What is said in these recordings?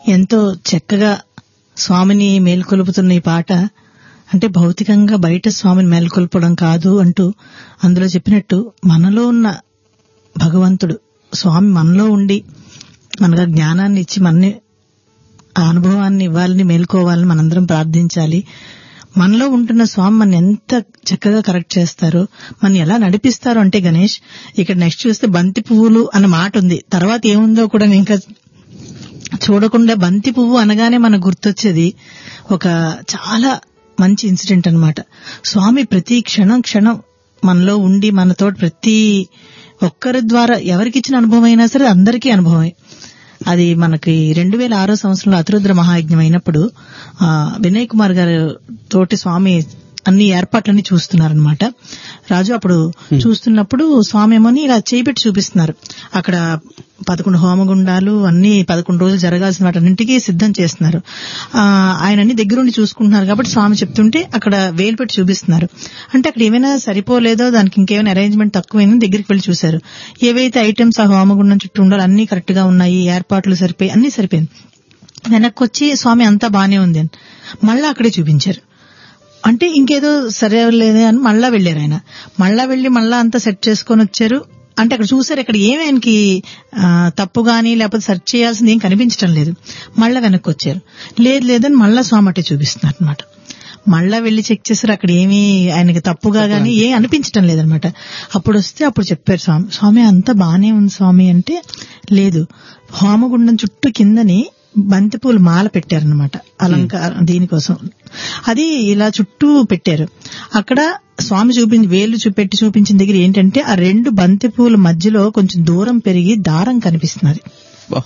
ఎంతో చక్కగా స్వామిని మేల్కొలుపుతున్న ఈ పాట అంటే భౌతికంగా బయట స్వామిని మేల్కొల్పడం కాదు అంటూ అందులో చెప్పినట్టు మనలో ఉన్న భగవంతుడు స్వామి మనలో ఉండి మనకు జ్ఞానాన్ని ఇచ్చి మనని ఆ అనుభవాన్ని ఇవ్వాలని మేల్కోవాలని మనందరం ప్రార్థించాలి మనలో ఉంటున్న స్వామి మన ఎంత చక్కగా కరెక్ట్ చేస్తారో మన ఎలా నడిపిస్తారో అంటే గణేష్ ఇక్కడ నెక్స్ట్ చూస్తే బంతి పువ్వులు అన్న మాట ఉంది తర్వాత ఏముందో కూడా నేను ఇంకా చూడకుండా బంతి పువ్వు అనగానే మనకు గుర్తొచ్చేది ఒక చాలా మంచి ఇన్సిడెంట్ అన్నమాట స్వామి ప్రతి క్షణం క్షణం మనలో ఉండి మనతో ప్రతి ఒక్కరి ద్వారా ఎవరికి ఇచ్చిన అనుభవం అయినా సరే అందరికీ అనుభవమే అది మనకి రెండు వేల ఆరో సంవత్సరంలో అతిరుద్ర మహాయజ్ఞం అయినప్పుడు ఆ, వినయ్ కుమార్ గారు తోటి స్వామి అన్ని ఏర్పాట్లన్నీ చూస్తున్నారనమాట రాజు అప్పుడు చూస్తున్నప్పుడు స్వామి ఏమోని ఇలా చేయిపెట్టి చూపిస్తున్నారు అక్కడ పదకొండు హోమగుండాలు అన్ని పదకొండు రోజులు జరగాల్సిన వాటన్నింటికీ సిద్ధం చేస్తున్నారు ఆ, ఆయన అన్ని దగ్గరుండి చూసుకుంటున్నారు కాబట్టి స్వామి చెప్తుంటే అక్కడ వేలు పెట్టి చూపిస్తున్నారు అంటే అక్కడ ఏమైనా సరిపోలేదో దానికి ఇంకేమైనా అరేంజ్మెంట్ తక్కువైంది దగ్గరికి వెళ్లి చూశారు ఏవైతే ఐటమ్స్ ఆ హోమగుండం చుట్టూ ఉండాలో అన్ని కరెక్ట్ గా ఉన్నాయి ఏర్పాట్లు సరిపోయి అన్ని సరిపోయింది వెనక్కి వచ్చి స్వామి అంతా బానే ఉంది అని మళ్ళా అక్కడే చూపించారు అంటే ఇంకేదో సరే లేదే అని మళ్ళా వెళ్ళారు ఆయన మళ్ళా వెళ్లి మళ్ళా అంతా సెట్ చేసుకొని వచ్చారు అంటే అక్కడ చూసారు ఇక్కడ ఏమి ఆయనకి ఆ, తప్పు గానీ లేకపోతే సెర్చ్ చేయాల్సింది ఏం కనిపించడం లేదు మళ్ళా వెనక్కి వచ్చారు లేదు లేదని మళ్ళా స్వామి అట్టే చూపిస్తున్నారు అనమాట మళ్ళా వెళ్లి చెక్ చేశారు అక్కడ ఏమీ ఆయనకి తప్పుగా గానీ ఏం అనిపించడం లేదనమాట అప్పుడు వస్తే అప్పుడు చెప్పారు స్వామి స్వామి అంతా బానే ఉంది స్వామి అంటే లేదు హోమగుండం చుట్టూ కిందని బంతిపూలు మాల పెట్టారనమాట అలంకారం దీనికోసం అది ఇలా చుట్టూ పెట్టారు అక్కడ స్వామి చూపించి వేలు చూపెట్టి చూపించిన దగ్గర ఏంటంటే ఆ రెండు బంతిపూల మధ్యలో కొంచెం దూరం పెరిగి దారం కనిపిస్తున్నది బా.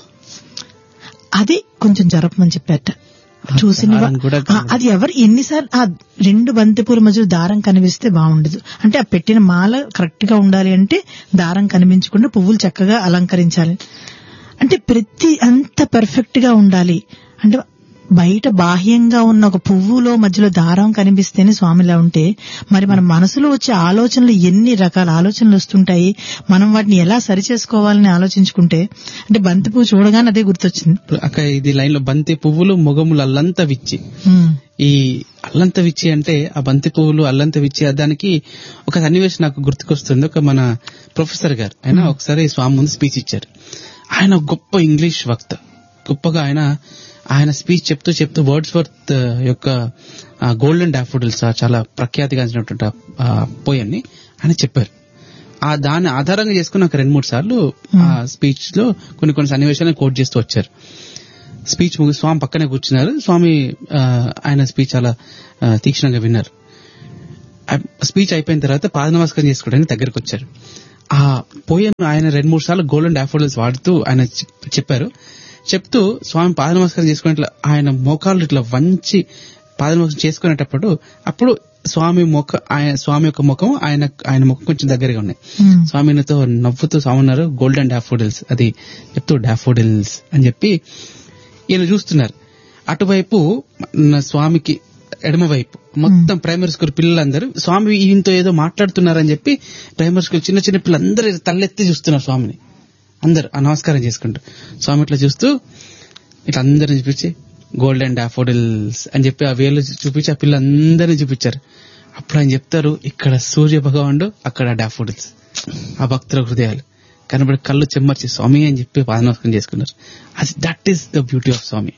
అది కొంచెం జరపమని చెప్పారట చూసిన వా- దారం కూడా ఆ, అది ఎవరు ఎన్నిసార్లు ఆ రెండు బంతిపూల మధ్యలో దారం కనిపిస్తే బాగుండదు అంటే ఆ పెట్టిన మాల కరెక్ట్ గా ఉండాలి అంటే దారం కనిపించకుండా పువ్వులు చక్కగా అలంకరించాలి అంటే ప్రతి అంత పర్ఫెక్ట్ గా ఉండాలి అంటే బయట బాహ్యంగా ఉన్న ఒక పువ్వులో మధ్యలో దారం కనిపిస్తేనే స్వామిలా ఉంటే మరి మన మనసులో వచ్చే ఆలోచనలు ఎన్ని రకాల ఆలోచనలు వస్తుంటాయి మనం వాటిని ఎలా సరి చేసుకోవాలని ఆలోచించుకుంటే అంటే బంతి పువ్వు చూడగానే అదే గుర్తొచ్చింది ఇప్పుడు అక్క ఇది లైన్ లో బంతి పువ్వులు మొగములు అల్లంత విచ్చి ఉమ్, ఈ అల్లంత విచ్చి అంటే ఆ బంతి పువ్వులు అల్లంత విచ్చి దానికి ఒక సన్నివేశం నాకు గుర్తుకొస్తుంది ఒక మన ప్రొఫెసర్ గారు ఆయన ఒకసారి స్వామి ముందు స్పీచ్ ఇచ్చారు ఆయన గొప్ప ఇంగ్లీష్ వక్త గొప్పగా ఆయన ఆయన స్పీచ్ చెప్తూ చెప్తూ వర్డ్స్ వర్త్ యొక్క గోల్డెన్ డాఫోడిల్స్ చాలా ప్రఖ్యాతిగాంచినటువంటి పోయన్ని ఆయన చెప్పారు ఆ దాన్ని ఆధారంగా చేసుకుని ఒక రెండు మూడు సార్లు ఆ స్పీచ్ లో కొన్ని కొన్ని సన్నివేశాలను కోట్ చేస్తూ వచ్చారు స్పీచ్ ముగి స్వామి పక్కనే కూర్చున్నారు స్వామి ఆ, ఆయన స్పీచ్ చాలా ఆ, తీక్షణంగా విన్నారు ఆ స్పీచ్ అయిపోయిన తర్వాత పాద నమస్కారం చేసుకోవడానికి దగ్గరకు వచ్చారు ఆ పోయం ఆయన రెండు మూడు సార్లు గోల్డెన్ డాఫోడిల్స్ వాడుతూ ఆయన చెప్- చెప్పారు చెప్తూ స్వామి పాద నమస్కారం చేసుకున్నట్లు ఆయన మోకాళ్ళు ఇట్లా వంచి పాద నమస్కారం చేసుకునేటప్పుడు అప్పుడు స్వామి ముఖ ఆయన స్వామి యొక్క ముఖం ఆయన ఆయన ముఖం కొంచెం దగ్గరగా ఉన్నాయి ఉమ్, స్వామినితో నవ్వుతూ స్వామి ఉన్నారు గోల్డెన్ డాఫోడిల్స్ అది చెప్తూ డాఫోడిల్స్ అని చెప్పి ఈయన చూస్తున్నారు అటువైపు నా స్వామికి ఎడమ వైపు మొత్తం ప్రైమరీ స్కూల్ పిల్లలందరూ స్వామి ఈయనతో ఏదో మాట్లాడుతున్నారని చెప్పి ప్రైమరీ స్కూల్ చిన్న చిన్న పిల్లలందరూ తలెత్తి చూస్తున్నారు స్వామిని అందరు ఆ నమస్కారం చేసుకుంటూ స్వామి ఇట్లా చూస్తూ ఇట్లా అందరిని చూపించి గోల్డెన్ డాఫోడిల్స్ అని చెప్పి ఆ వేలు చూపించి ఆ పిల్లలందరినీ చూపించారు అప్పుడు ఆయన చెప్తారు ఇక్కడ సూర్య భగవానుడు అక్కడ డాఫోడిల్స్ ఆ భక్తుల హృదయాలు కనబడి కళ్ళు చెమ్మర్చి స్వామి అని చెప్పి పాదనమస్కారం చేసుకున్నారు అది that is the beauty of Swami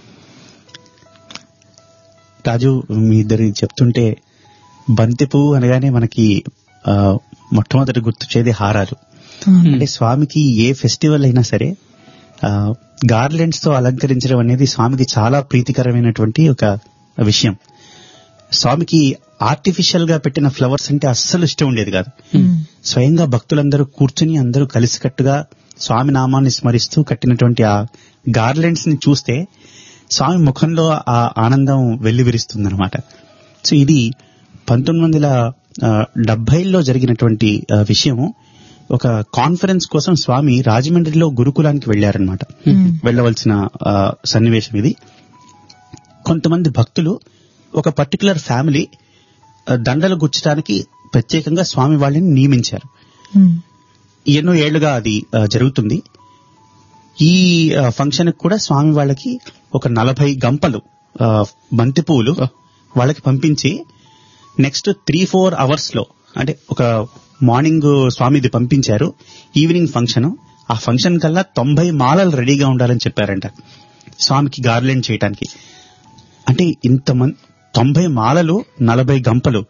Raju మీ ఇద్దరు చెప్తుంటే బంతి పువ్వు అనగానే మనకి ఆ, మొట్టమొదటి గుర్తొచ్చేది హారాలు ఉమ్, అంటే స్వామికి ఏ ఫెస్టివల్ అయినా సరే గార్లెండ్స్ తో అలంకరించడం అనేది స్వామికి చాలా ప్రీతికరమైనటువంటి ఒక విషయం స్వామికి ఆర్టిఫిషియల్ గా పెట్టిన ఫ్లవర్స్ అంటే అస్సలు ఇష్టం ఉండేది కాదు ఉమ్, స్వయంగా భక్తులందరూ కూర్చుని అందరూ కలిసికట్టుగా స్వామి నామాన్ని స్మరిస్తూ కట్టినటువంటి ఆ గార్లెండ్స్ ని చూస్తే స్వామి ముఖంలో ఆ ఆనందం వెల్లివిరుస్తుందన్నమాట సో ఇది పంతొమ్మిది వందల డెబ్బైలో జరిగినటువంటి ఆ, విషయము ఒక కాన్ఫరెన్స్ కోసం స్వామి రాజమండ్రిలో గురుకులానికి వెళ్లారనమాట వెళ్ళవలసిన ఆ, సన్నివేశం ఇది కొంతమంది భక్తులు ఒక పర్టికులర్ ఫ్యామిలీ ఆ, దండలు గుచ్చడానికి ప్రత్యేకంగా స్వామి వాళ్ళని నియమించారు ఉమ్, ఎన్నో ఏళ్లుగా అది ఆ, జరుగుతుంది ఈ ఫంక్షన్ కూడా స్వామి వాళ్ళకి ఒక నలభై గంపలు ఆ, బంతి పువ్వులు వాళ్ళకి పంపించి నెక్స్ట్ త్రీ ఫోర్ అవర్స్ లో అంటే ఒక మార్నింగ్ స్వామిది పంపించారు ఈవినింగ్ ఫంక్షన్ ఆ ఫంక్షన్ కల్లా తొంభై మాలలు రెడీగా ఉండాలని చెప్పారంట స్వామికి గార్లెండ్ చేయటానికి అంటే ఇంతమంది తొంభై మాలలు నలభై గంపలు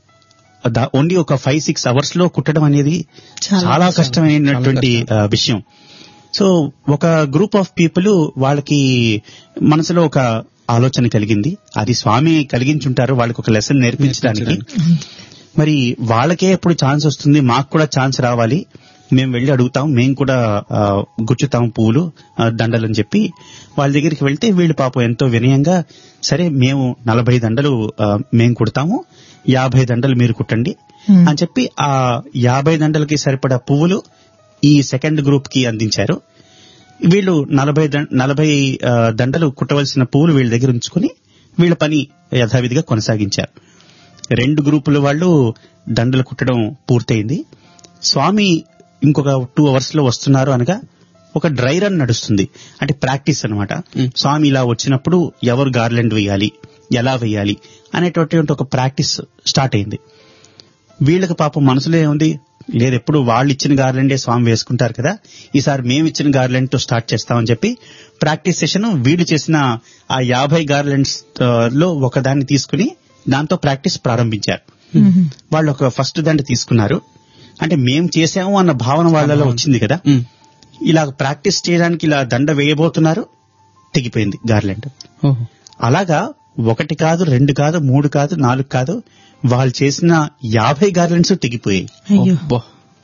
ఓన్లీ ఒక ఫైవ్ సిక్స్ అవర్స్ లో కుట్టడం అనేది చాలా చాలా కష్టం. కష్టమైనటువంటి ఆ, విషయం సో ఒక గ్రూప్ ఆఫ్ పీపుల్ వాళ్ళకి మనసులో ఒక ఆలోచన కలిగింది అది స్వామి కలిగించుంటారు వాళ్ళకి ఒక లెసన్ నేర్పించడానికి మరి వాళ్ళకే ఎప్పుడు ఛాన్స్ వస్తుంది మాకు కూడా ఛాన్స్ రావాలి మేము వెళ్ళి అడుగుతాం మేము కూడా ఆ, గుచ్చుతాం పువ్వులు ఆ, దండలని చెప్పి వాళ్ళ దగ్గరికి వెళ్తే వీళ్ళు పాపం ఎంతో వినయంగా సరే మేము నలభై దండలు ఆ, మేము కుడతాము యాభై దండలు మీరు కుట్టండి Hmm. అని చెప్పి ఆ యాభై దండలకి సరిపడా పువ్వులు ఈ సెకండ్ గ్రూప్ కి అందించారు వీళ్ళు నలభై దం- నలభై ఆ, దండలు కుట్టవలసిన పువ్వులు వీళ్ళ దగ్గర ఉంచుకుని వీళ్ళ పని యథావిధిగా కొనసాగించారు రెండు గ్రూపుల వాళ్ళు దండలు కుట్టడం పూర్తయింది స్వామి ఇంకొక టూ అవర్స్ లో వస్తున్నారు అనగా ఒక డ్రై రన్ నడుస్తుంది అంటే ప్రాక్టీస్ అన్నమాట Mm. స్వామి ఇలా వచ్చినప్పుడు ఎవరు గార్లెండ్ వేయాలి ఎలా వేయాలి అనేటటువంటి ఒక ప్రాక్టీస్ స్టార్ట్ అయింది వీళ్ళకి పాపం మనసులో ఏముంది లేదు ఎప్పుడు వాళ్ళు ఇచ్చిన గార్లెండే స్వామి వేసుకుంటారు కదా ఈసారి మేము ఇచ్చిన గార్లెండ్ తో స్టార్ట్ చేస్తామని చెప్పి ప్రాక్టీస్ సెషన్ వీళ్ళు చేసిన ఆ యాభై గార్లెండ్స్ ఆ, లో ఒకదాన్ని తీసుకుని దాంతో ప్రాక్టీస్ ప్రారంభించారు మ్మ్. వాళ్ళు ఒక ఫస్ట్ దాన్ని తీసుకున్నారు అంటే మేం చేసాము అన్న భావన వాళ్ళలో వచ్చింది కదా ఉమ్. ఇలా ప్రాక్టీస్ చేయడానికి ఇలా దండ వేయబోతున్నారు తెగిపోయింది గార్లెండ్ ఓహో. అలాగా ఒకటి కాదు రెండు కాదు మూడు కాదు నాలుగు కాదు వాళ్ళు చేసిన యాభై గార్లెండ్స్ తెగిపోయాయి అయ్యో అబ్బో.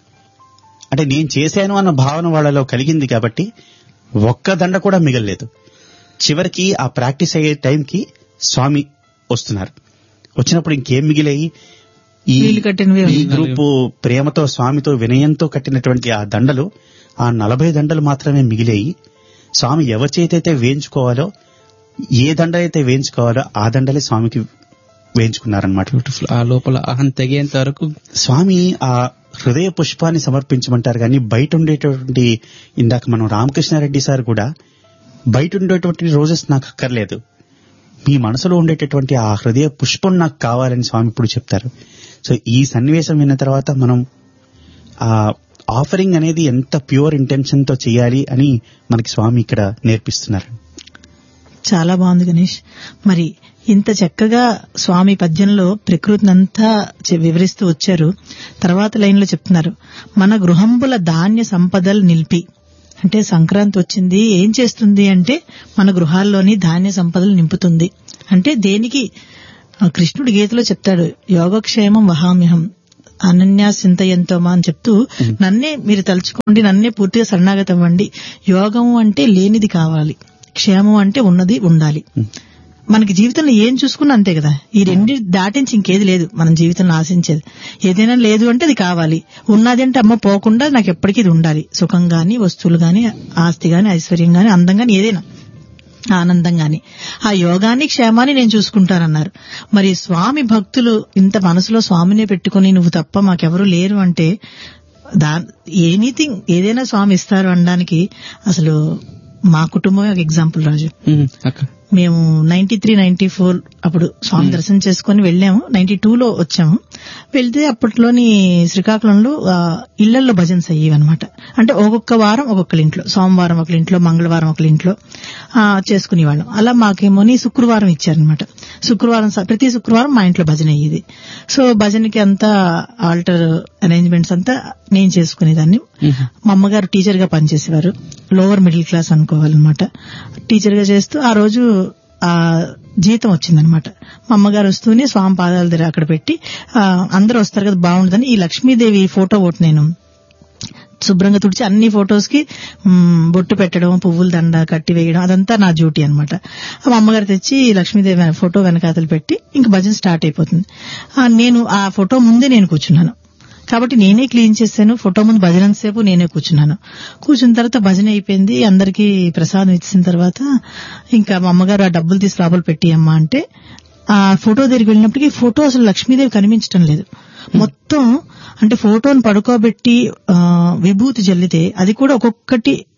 అంటే నేను చేశాను అన్న భావన వాళ్ళలో కలిగింది కాబట్టి ఒక్క దండ కూడా మిగలలేదు చివరికి ఆ ప్రాక్టీస్ అయ్యే టైంకి స్వామి వస్తున్నారు వచ్చినప్పుడు ఇంకేం మిగిలాయి ఈ వీళ్ళు కట్టినవే ఈ ఉన్నాయి. గ్రూపు ప్రేమతో స్వామితో వినయంతో కట్టినటువంటి ఆ దండలు ఆ నలభై దండలు మాత్రమే మిగిలాయి స్వామి ఎవరి చేతైతే వేయించుకోవాలో ఏ దండ అయితే వేయించుకోవాలో ఆ దండలే స్వామికి వేయించుకున్నారనమాట బ్యూటిఫుల్ ఆ లోపల అహం తెగేంత వరకు స్వామి ఆ హృదయ పుష్పాన్ని సమర్పించమంటారు కానీ బయట ఉండేటువంటి ఇందాక మనం రామకృష్ణారెడ్డి సార్ కూడా బయట ఉండేటువంటి రోజెస్ నాకు అక్కర్లేదు మీ మనసులో ఉండేటటువంటి ఆ హృదయ పుష్పం నాకు కావాలని స్వామి ఇప్పుడు చెప్తారు సో ఈ సన్నివేశం విన్న తర్వాత మనం ఆ ఆఫరింగ్ అనేది ఎంత ప్యూర్ ఇంటెన్షన్ తో చేయాలి అని మనకి స్వామి ఇక్కడ నేర్పిస్తున్నారు చాలా బాగుంది గణేష్ మరి ఇంత చక్కగా స్వామి పద్యంలో ప్రకృతిని అంతా చె- వివరిస్తూ వచ్చారు తర్వాత లైన్ లో చెప్తున్నారు మన గృహంబుల ధాన్య సంపదలు నిలిపి అంటే సంక్రాంతి వచ్చింది ఏం చేస్తుంది అంటే మన గృహాల్లోని ధాన్య సంపదలు నింపుతుంది అంటే దేనికి ఆ కృష్ణుడు గీతలో చెప్తాడు యోగక్షేమం వహామ్యహం అనన్యా చింతయంతోమా అని చెప్తూ నన్నే మీరు తలుచుకోండి నన్నే పూర్తిగా శరణాగతం అవ్వండి యోగం అంటే లేనిది కావాలి క్షేమం అంటే ఉన్నది ఉండాలి మనకి జీవితంలో ఏం చూసుకున్నా అంతే కదా ఈ రెండు దాటించి ఇంకేది లేదు మనం జీవితంలో ఆశించేది ఏదైనా లేదు అంటే అది కావాలి ఉన్నది అంటే అమ్మ పోకుండా నాకు ఎప్పటికీ ఇది ఉండాలి సుఖం గాని వస్తువులు గాని ఆస్తి గాని ఐశ్వర్యం గాని అందం గాని ఏదైనా ఆనందం గాని ఆ యోగాన్ని క్షేమాన్ని నేను చూసుకుంటానన్నారు మరి స్వామి భక్తులు ఇంత మనసులో స్వామినే పెట్టుకుని నువ్వు తప్ప మాకెవరు లేరు అంటే దా ఎనీథింగ్ ఏదైనా స్వామి ఇస్తారు అనడానికి అసలు మా కుటుంబమే ఒక ఎగ్జాంపుల్ రాజు ఉమ్, అక్క మేము నైన్టీ త్రీ నైన్టీ ఫోర్ అప్పుడు స్వామి దర్శనం చేసుకుని వెళ్ళాము నైన్టీ లో వచ్చాము వెళ్తే అప్పట్లోని శ్రీకాకుళంలో ఆ, ఇళ్లలో భజన్స్ అయ్యేవి అనమాట అంటే ఒక్కొక్క వారం ఒక్కొక్కరి ఇంట్లో సోమవారం ఒకరి ఇంట్లో మంగళవారం ఒకరి ఇంట్లో ఆ, చేసుకునేవాళ్ళం అలా మాకేమోని శుక్రవారం ఇచ్చారనమాట శుక్రవారం స- ప్రతి శుక్రవారం మా ఇంట్లో భజన అయ్యేది సో భజనకి అంతా ఆల్టర్ అరేంజ్మెంట్స్ అంతా నేను చేసుకునేదాన్ని మా అమ్మగారు టీచర్ గా పనిచేసేవారు లోవర్ మిడిల్ క్లాస్ అనుకోవాలన్నమాట టీచర్ గా చేస్తూ ఆ రోజు ఆ జీతం వచ్చిందనమాట మా అమ్మగారు వస్తూనే స్వామి పాదాల దగ్గర అక్కడ పెట్టి ఆ, అందరూ వస్తారు కదా బాగుంటుందని ఈ లక్ష్మీదేవి ఫోటో ఒకటి నేను శుభ్రంగా తుడిచి అన్ని ఫొటోస్ కి మ్, బొట్టు పెట్టడం పువ్వుల దండ కట్టి వేయడం అదంతా నా డ్యూటీ అనమాట మా అమ్మగారు తెచ్చి లక్ష్మీదేవి అనే ఫోటో వెనకాతలు పెట్టి ఇంక భజన స్టార్ట్ అయిపోతుంది ఆ, నేను ఆ ఫోటో ముందే నేను కూర్చున్నాను కాబట్టి నేనే క్లీన్ చేశాను ఫోటో ముందు భజన సేపు నేనే కూర్చున్నాను కూర్చున్న తర్వాత భజన అయిపోయింది అందరికీ ప్రసాదం ఇచ్చిన తర్వాత ఇంకా మా అమ్మగారు ఆ డబ్బులు తీసి లోపల పెట్టి అమ్మా అంటే ఆ ఫోటో దగ్గరికి వెళ్ళినప్పటికీ ఫోటో అసలు లక్ష్మీదేవి కనిపించడం లేదు మొత్తం అంటే ఫోటోని పడుకోబెట్టి ఆ, విభూతి జల్లితే అది కూడా ఒక్కొక్కటి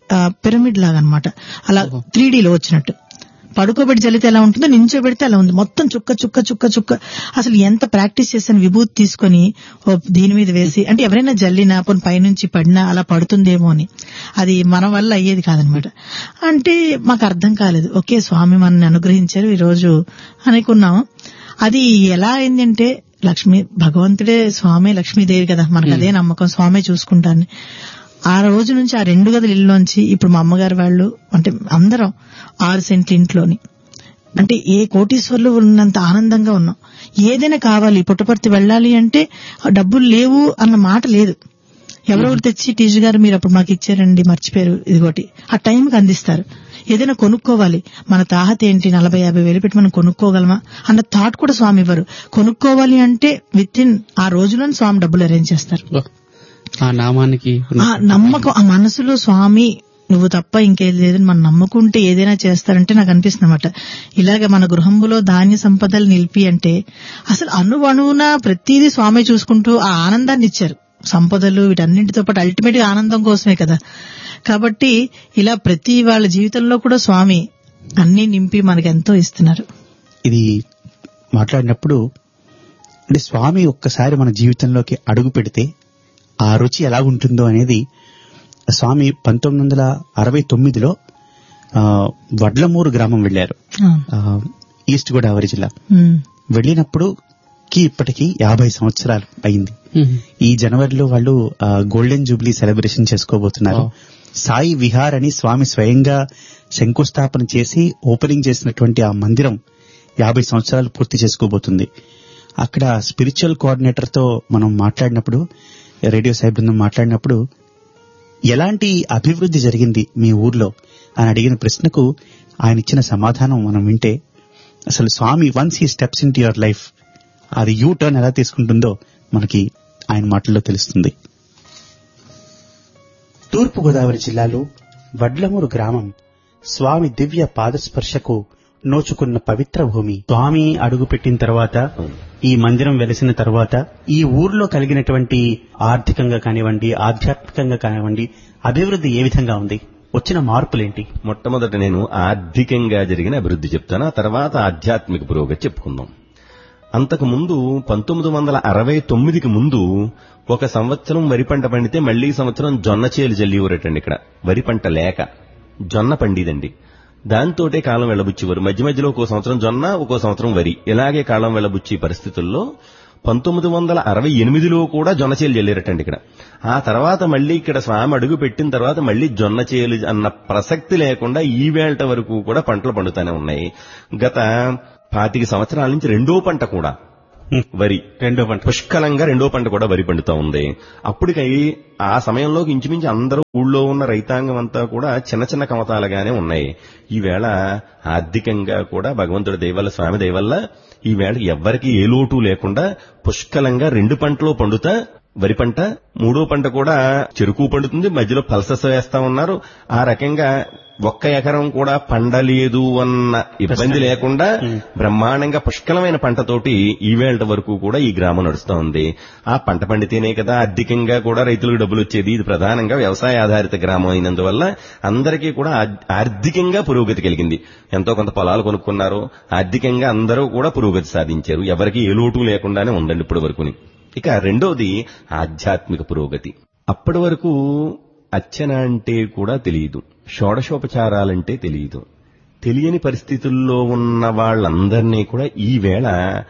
పిరమిడ్ లాగా అనమాట అలా త్రీ లో వచ్చినట్టు పడుకోబెట్టి జల్లితే ఎలా ఉంటుందో నించోబెడితే అలా ఉంది మొత్తం చుక్క చుక్క చుక్క చుక్క అసలు ఎంత ప్రాక్టీస్ చేశాను విభూతి తీసుకొని ఓ దీని మీద వేసి అంటే ఎవరైనా జల్లినా పోనీ పైనుంచి పడినా అలా పడుతుందేమో అని అది మన వల్ల అయ్యేది కాదనమాట అంటే మాకు అర్థం కాలేదు ఓకే స్వామి మనల్ని అనుగ్రహించారు ఈ రోజు అనుకున్నాం అది ఎలా అయిందంటే లక్ష్మి భగవంతుడే స్వామి లక్ష్మీదేవి కదా మనకు అదే నమ్మకం స్వామి చూసుకుంటాను ఆ రోజు నుంచి ఆ రెండు గదుల ఇల్లులోంచి ఇప్పుడు మా అమ్మగారు వాళ్ళు అంటే అందరం ఆరు సెంట్ల ఇంట్లోని అంటే ఏ కోటీశ్వర్లు ఉన్నంత ఆనందంగా ఉన్నాం ఏదైనా కావాలి పుట్టపర్తి వెళ్ళాలి అంటే ఆ డబ్బులు లేవు అన్న మాట లేదు ఎవరెవరు తెచ్చి టీచర్ గారు మీరు అప్పుడు మాకు ఇచ్చారండి మర్చిపోయారు ఇదిగోటి ఆ టైంకి అందిస్తారు ఏదైనా కొనుక్కోవాలి మన తాహత ఏంటి నలభై యాభై వేలు పెట్టి మనం కొనుక్కోగలమా అన్న థాట్ కూడా స్వామి ఇవ్వరు కొనుక్కోవాలి అంటే విత్ ఇన్ ఆ రోజులోనే స్వామి డబ్బులు అరేంజ్ చేస్తారు ఓ, ఆ నామానికి ఉన్న- ఆ నమ్మకం ఆ మనసులో స్వామి నువ్వు తప్ప ఇంకేది లేదని మనం నమ్ముకుంటే ఏదైనా చేస్తారంటే నాకు అనిపిస్తుంది అనమాట ఇలాగ మన గృహంలో ధాన్య సంపదలు నిలిపి అంటే అసలు అణువణువున ప్రతిదీ స్వామి చూసుకుంటూ ఆ ఆనందాన్ని ఇచ్చారు సంపదలు వీటన్నింటితో పాటు అల్టిమేట్ గా ఆనందం కోసమే కదా కాబట్టి ఇలా ప్రతి వాళ్ళ జీవితంలో కూడా స్వామి అన్ని నింపి మనకి ఎంతో ఇస్తున్నారు ఇది మాట్లాడినప్పుడు అంటే స్వామి ఒక్కసారి మన జీవితంలోకి అడుగు పెడితే ఆ రుచి ఎలా ఉంటుందో అనేది స్వామి పంతొమ్మిది వందల అరవై తొమ్మిదిలో ఆ, వడ్లమూరు గ్రామం వెళ్లారు అవును. ఆ, ఈస్ట్ గోదావరి జిల్లా ఉమ్. వెళ్ళినప్పుడు కి ఇప్పటికి యాభై సంవత్సరాలు అయింది మ్మ్. ఈ జనవరిలో వాళ్ళు ఆ, గోల్డెన్ జూబ్లీ సెలబ్రేషన్ చేసుకోబోతున్నారు ఓ. సాయి విహార్ అని స్వామి స్వయంగా శంకుస్థాపన చేసి ఓపెనింగ్ చేసినటువంటి ఆ మందిరం యాభై సంవత్సరాలు పూర్తి చేసుకోబోతుంది అక్కడ స్పిరిచువల్ కోఆర్డినేటర్ తో మనం మాట్లాడినప్పుడు రేడియో సాయి బృందం మాట్లాడినప్పుడు ఎలాంటి అభివృద్ధి జరిగింది మీ ఊర్లో అని అడిగిన ప్రశ్నకు ఆయన ఇచ్చిన సమాధానం మనం వింటే అసలు స్వామి వన్స్ ఈ స్టెప్స్ ఇన్ యువర్ లైఫ్ అది యూ టర్న్ ఎలా తీసుకుంటుందో మనకి ఆయన మాటల్లో తెలుస్తుంది తూర్పు గోదావరి జిల్లాలో వడ్లమూరు గ్రామం స్వామి దివ్య పాదస్పర్శకు నోచుకున్న పవిత్ర భూమి స్వామి అడుగు పెట్టిన తర్వాత ఈ మందిరం వెలిసిన తర్వాత ఈ ఊర్లో కలిగినటువంటి ఆర్థికంగా కానివ్వండి ఆధ్యాత్మికంగా కానివ్వండి అభివృద్ధి ఏ విధంగా ఉంది వచ్చిన మార్పులేంటి మొట్టమొదట నేను ఆర్థికంగా జరిగిన అభివృద్ధి చెప్తాను ఆ తర్వాత ఆధ్యాత్మిక పురోగతి చెప్పుకుందాం అంతకు ముందు పంతొమ్మిది వందల అరవై తొమ్మిదికి ముందు ఒక సంవత్సరం వరి పంట పండితే మళ్లీ సంవత్సరం జొన్న చేలు జల్లివరటండి ఇక్కడ వరి పంట లేక జొన్న పండిదండి దాంతోటే కాలం వెళ్ళబుచ్చేవారు మధ్య మధ్యలో ఒక్కో సంవత్సరం జొన్న ఒక్కో సంవత్సరం వరి ఇలాగే కాలం వెళ్ళబుచ్చే పరిస్థితుల్లో పంతొమ్మిది వందల అరవై ఎనిమిదిలో కూడా జొన్న చేలు జల్లేరటండి ఇక్కడ ఆ తర్వాత మళ్ళీ ఇక్కడ స్వామి అడుగు పెట్టిన తర్వాత మళ్ళీ జొన్న చేలు అన్న ప్రసక్తి లేకుండా ఈ వేళ వరకు కూడా పంటలు పండుతూనే ఉన్నాయి గత పాతిక సంవత్సరాల నుంచి రెండో పంట కూడా వరి రెండో పంట పుష్కలంగా రెండో పంట కూడా వరి పండుతా ఉంది అప్పటికై ఆ సమయంలో ఇంచుమించు అందరూ ఊళ్ళో ఉన్న రైతాంగం అంతా కూడా చిన్న చిన్న కమతాలుగానే ఉన్నాయి ఈవేళ ఆర్థికంగా కూడా భగవంతుడి దయవల్ల స్వామి దయవల్ల ఈవేళ ఎవ్వరికి ఏ లోటు లేకుండా పుష్కలంగా రెండు పంటలు పండుతా వరి పంట మూడో పంట కూడా చెరుకు పండుతుంది మధ్యలో పల్సస్ వేస్తా ఉన్నారు ఆ రకంగా ఒక్క ఎకరం కూడా పండలేదు అన్న ఇబ్బంది లేకుండా బ్రహ్మాండంగా పుష్కలమైన పంటతోటి ఈవేళ వరకు కూడా ఈ గ్రామం నడుస్తూ ఉంది ఆ పంట పండితేనే కదా ఆర్థికంగా కూడా రైతులకు డబ్బులు వచ్చేది ఇది ప్రధానంగా వ్యవసాయ ఆధారిత గ్రామం అయినందువల్ల అందరికీ కూడా ఆ- ఆర్థికంగా పురోగతి కలిగింది ఎంతో కొంత పొలాలు కొనుక్కున్నారు ఆర్థికంగా అందరూ కూడా పురోగతి సాధించారు ఎవరికి ఏ లోటు లేకుండానే ఉందండి ఇప్పటి వరకుని ఇక రెండోది ఆధ్యాత్మిక పురోగతి అప్పటి వరకు అర్చన అంటే కూడా తెలియదు షోడశోపచారాలంటే తెలియదు తెలియని పరిస్థితుల్లో ఉన్న వాళ్ళందరినీ కూడా ఈ వేళ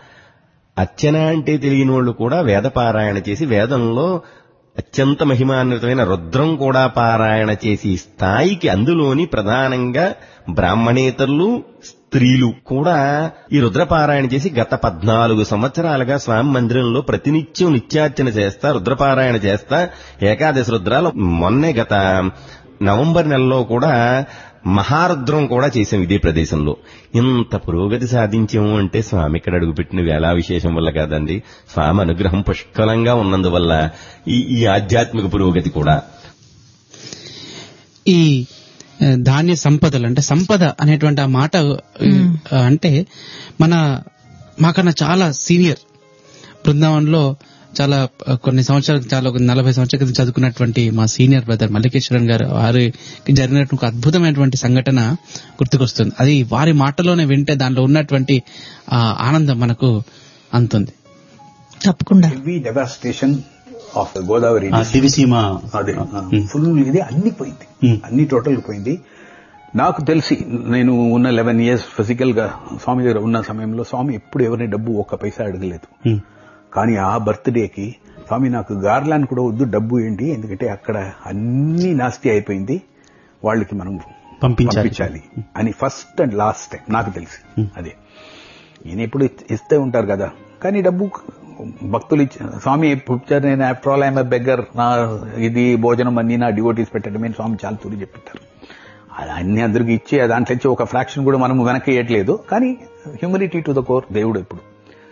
అర్చన అంటే తెలియని వాళ్ళు కూడా వేద పారాయణ చేసి వేదంలో అత్యంత మహిమాన్వితమైన రుద్రం కూడా పారాయణ చేసి స్థాయికి అందులోని ప్రధానంగా బ్రాహ్మణేతరులు స్త్రీలు కూడా ఈ రుద్రపారాయణ చేసి గత పద్నాలుగు సంవత్సరాలుగా స్వామి మందిరంలో ప్రతినిత్యం నిత్యార్చన చేస్తా రుద్రపారాయణ చేస్తా ఏకాదశి రుద్రాలు మొన్నే గత నవంబర్ నెలలో కూడా మహారుద్రం కూడా చేసాం ఇదే ప్రదేశంలో ఇంత పురోగతి సాధించాము అంటే స్వామి ఇక్కడ అడుగుపెట్టిన వేళా విశేషం వల్ల కాదండి స్వామి అనుగ్రహం పుష్కలంగా ఉన్నందువల్ల ఈ ఈ ఆధ్యాత్మిక పురోగతి కూడా ఈ ఆ, ధాన్య సంపదలు అంటే సంపద అనేటువంటి ఆ మాట ఆ, అంటే మన మాకన్నా చాలా సీనియర్ బృందావనంలో చాలా ఆ, కొన్ని సంవత్సరాలు చాలా ఒక నలభై సంవత్సరాల క్రితం చదువుకున్నటువంటి మా సీనియర్ బ్రదర్ మల్లికేశ్వరన్ గారు వారికి జరిగినటువంటి ఒక అద్భుతమైనటువంటి సంఘటన గుర్తుకొస్తుంది అది వారి మాటలోనే వింటే దాంట్లో ఉన్నటువంటి ఆ ఆనందం మనకు అందుతుంది తప్పకుండా హెవీ డెవాస్టేషన్ ఆఫ్ గోదావరి ఆ దివిసీమ అదే ఉమ్. ఫుల్ ఇది అన్ని పోయింది ఉమ్. అన్ని టోటల్ పోయింది నాకు తెలిసి నేను ఉన్న లెవెన్ ఇయర్స్ ఫిజికల్ గా స్వామి దగ్గర ఉన్న సమయంలో స్వామి ఎప్పుడు ఎవరిని డబ్బు ఒక్క పైసా అడగలేదు ఉమ్. కానీ ఆ బర్త్డేకి స్వామి నాకు గార్లాండ్ కూడా వద్దు డబ్బు ఏంటి ఎందుకంటే అక్కడ అన్ని నాస్తి అయిపోయింది వాళ్ళకి మనం పంపించాలి. పంపించాలి అని ఫస్ట్ అండ్ లాస్ట్ టైం నాకు తెలిసి అదే ఈయన ఇప్పుడు ఇస్తే ఉంటారు కదా కానీ డబ్బు భక్తులు ఇచ్చి స్వామి పుట్టారు నేను ఆఫ్టర్ ఆల్ ఐఎమ్ బెగ్గర్ నా ఇది భోజనం అన్ని నా డివోటీస్ పెట్టడమే అని స్వామి చాలా తూరి చెప్పింటారు అది అన్ని అందరికి ఇచ్చి దాంట్లో ఇచ్చి ఒక ఫ్రాక్షన్ కూడా మనం వెనక్కి ఇవ్వట్లేదు కానీ హ్యూమిలిటీ టు ద కోర్ దేవుడు ఇప్పుడు